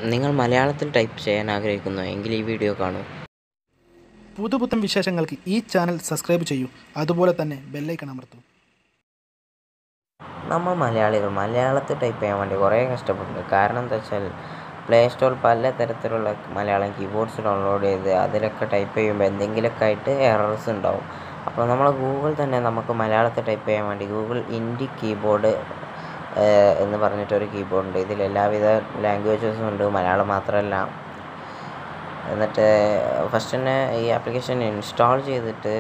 നിങ്ങൾ മലയാളത്തിൽ ടൈപ്പ് ചെയ്യാൻ ആഗ്രഹിക്കുന്നു എങ്കിൽ ഈ വീഡിയോ കാണൂ പുതുപുത്തൻ വിശേഷങ്ങൾക്ക് ഈ ചാനൽ സബ്സ്ക്രൈബ് ചെയ്യൂ അതുപോലെ തന്നെ ബെല്ലൈക്കൺ അമർത്തൂ നമ്മൾ മലയാളികൾ മലയാളത്തിൽ ടൈപ്പ് ചെയ്യാൻ വേണ്ടി കുറേ കഷ്ടപ്പെട്ടിട്ടുണ്ട് കാരണം എന്താ വെച്ചാൽ പ്ലേ സ്റ്റോറിൽ പല തരത്തിലുള്ള മലയാളം കീബോർഡ്സ് ഡൗൺലോഡ് ചെയ്ത് അതിലൊക്കെ ടൈപ്പ് ചെയ്യുമ്പോൾ എന്തെങ്കിലുമൊക്കെ ആയിട്ട് എറർസ് ഉണ്ടാവും അപ്പോൾ നമ്മൾ ഗൂഗിൾ തന്നെ നമുക്ക് മലയാളത്തിൽ ടൈപ്പ് ചെയ്യാൻ വേണ്ടി ഗൂഗിൾ ഇൻഡി കീബോർഡ് എന്ന് പറഞ്ഞിട്ടൊരു കീബോർഡ് ഉണ്ട് ഇതിൽ എല്ലാവിധ ലാംഗ്വേജസും ഉണ്ട് മലയാളം മാത്രമല്ല എന്നിട്ട് ഫസ്റ്റ് തന്നെ ഈ ആപ്ലിക്കേഷൻ ഇൻസ്റ്റാൾ ചെയ്തിട്ട്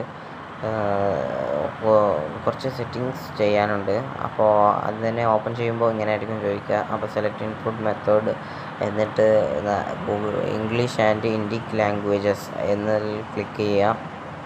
കുറച്ച് സെറ്റിങ്സ് ചെയ്യാനുണ്ട് അപ്പോൾ അത് തന്നെ ഓപ്പൺ ചെയ്യുമ്പോൾ ഇങ്ങനെ ആയിരിക്കും ചോദിക്കുക അപ്പോൾ സെലക്ട് ഇൻപുട്ട് മെത്തേഡ് എന്നിട്ട് Google English and Indic languages എന്നതിൽ ക്ലിക്ക് ചെയ്യുക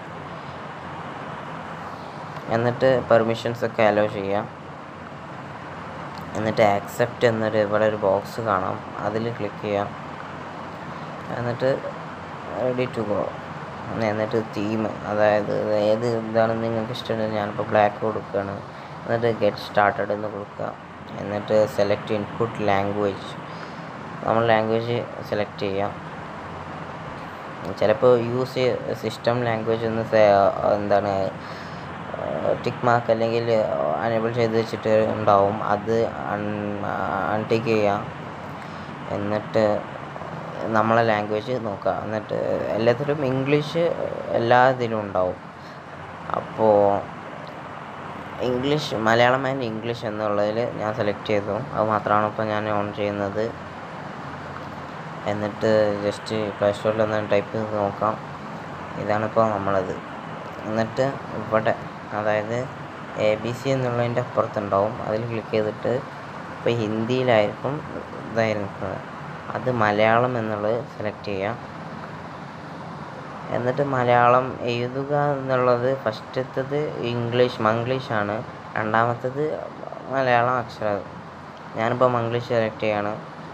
എന്നിട്ട് പെർമിഷൻസ് ഒക്കെ അലോ ചെയ്യുക എന്നിട്ട് ആക്സെപ്റ്റ് എന്നൊരു ഇവിടെ ഒരു ബോക്സ് കാണാം അതിൽ ക്ലിക്ക് ചെയ്യാം എന്നിട്ട് റെഡി ടു ഗോ എന്നിട്ട് തീം അതായത് ഏത് ഇതാണ് നിങ്ങൾക്ക് ഇഷ്ടമുള്ളത് ഞാനിപ്പോൾ ബ്ലാക്ക് കൊടുക്കുകയാണ് എന്നിട്ട് ഗെറ്റ് സ്റ്റാർട്ടഡ് എന്ന് കൊടുക്കുക എന്നിട്ട് സെലക്ട് ഇൻപുട്ട് ലാംഗ്വേജ് നമ്മൾ ലാംഗ്വേജ് സെലക്ട് ചെയ്യാം ചിലപ്പോൾ യൂസ് സിസ്റ്റം ലാംഗ്വേജ് ഒന്ന് എന്താണ് ടിക്ക് മാർക്ക് അല്ലെങ്കിൽ അനേബിൾ ചെയ്ത് വെച്ചിട്ട് ഉണ്ടാവും അത് അൺടിക്ക് ചെയ്യാം എന്നിട്ട് നമ്മളെ ലാംഗ്വേജ് നോക്കുക എന്നിട്ട് എല്ലാത്തിലും ഇംഗ്ലീഷ് എല്ലാ ഇതിലും ഉണ്ടാവും അപ്പോൾ ഇംഗ്ലീഷ് മലയാളം ആൻഡ് ഇംഗ്ലീഷ് എന്നുള്ളതിൽ ഞാൻ സെലക്ട് ചെയ്തു അത് മാത്രമാണ് ഇപ്പോൾ ഞാൻ ഓൺ ചെയ്യുന്നത് എന്നിട്ട് ജസ്റ്റ് പ്ലേ സ്റ്റോറിൽ ഒന്ന് ടൈപ്പ് ചെയ്ത് നോക്കാം ഇതാണിപ്പോൾ നമ്മളത് എന്നിട്ട് ഇവിടെ അതായത് എ ബി സി എന്നുള്ളതിൻ്റെ അപ്പുറത്തുണ്ടാവും അതിൽ ക്ലിക്ക് ചെയ്തിട്ട് ഇപ്പോൾ ഹിന്ദിയിലായിരിക്കും ഇതായിരിക്കുന്നത് അത് മലയാളം എന്നുള്ളത് സെലക്ട് ചെയ്യാം എന്നിട്ട് മലയാളം എഴുതുക എന്നുള്ളത് ഫസ്റ്റത്തത് ഇംഗ്ലീഷ് മംഗ്ലീഷാണ് രണ്ടാമത്തത് മലയാളം അക്ഷരം ഞാനിപ്പോൾ മംഗ്ലീഷ് സെലക്ട് ചെയ്യാണ്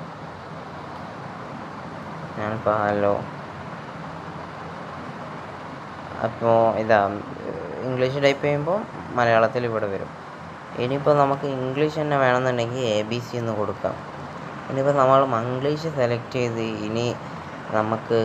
ഞാനിപ്പോൾ ഹലോ അപ്പോൾ ഇതാ ഇംഗ്ലീഷ് ടൈപ്പ് ചെയ്യുമ്പോൾ മലയാളത്തിൽ ഇവിടെ വരും ഇനിയിപ്പോൾ നമുക്ക് ഇംഗ്ലീഷ് തന്നെ വേണമെന്നുണ്ടെങ്കിൽ എ ബി സി എന്ന് കൊടുക്കാം ഇനിയിപ്പോൾ നമ്മൾ മംഗ്ലീഷ് സെലക്ട് ചെയ്ത് ഇനി നമുക്ക്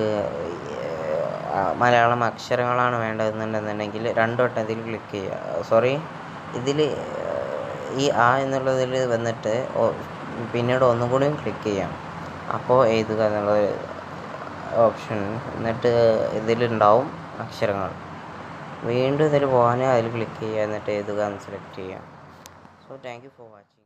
മലയാളം അക്ഷരങ്ങളാണ് വേണ്ടതെന്നുണ്ടെന്നുണ്ടെങ്കിൽ രണ്ട് വട്ടം ഇതിൽ ക്ലിക്ക് ചെയ്യുക സോറി ഇതിൽ ഈ ആ എന്നുള്ളതിൽ വന്നിട്ട് പിന്നീട് ഒന്നും കൂടിയും ക്ലിക്ക് ചെയ്യാം അപ്പോൾ എഴുതുക എന്നുള്ള ഓപ്ഷൻ എന്നിട്ട് ഇതിലുണ്ടാവും അക്ഷരങ്ങൾ വീണ്ടും ഇതിൽ പോകാൻ അതിൽ ക്ലിക്ക് ചെയ്യുക എന്നിട്ട് എഴുതുക എന്ന് സെലക്ട് ചെയ്യുക so thank you for watching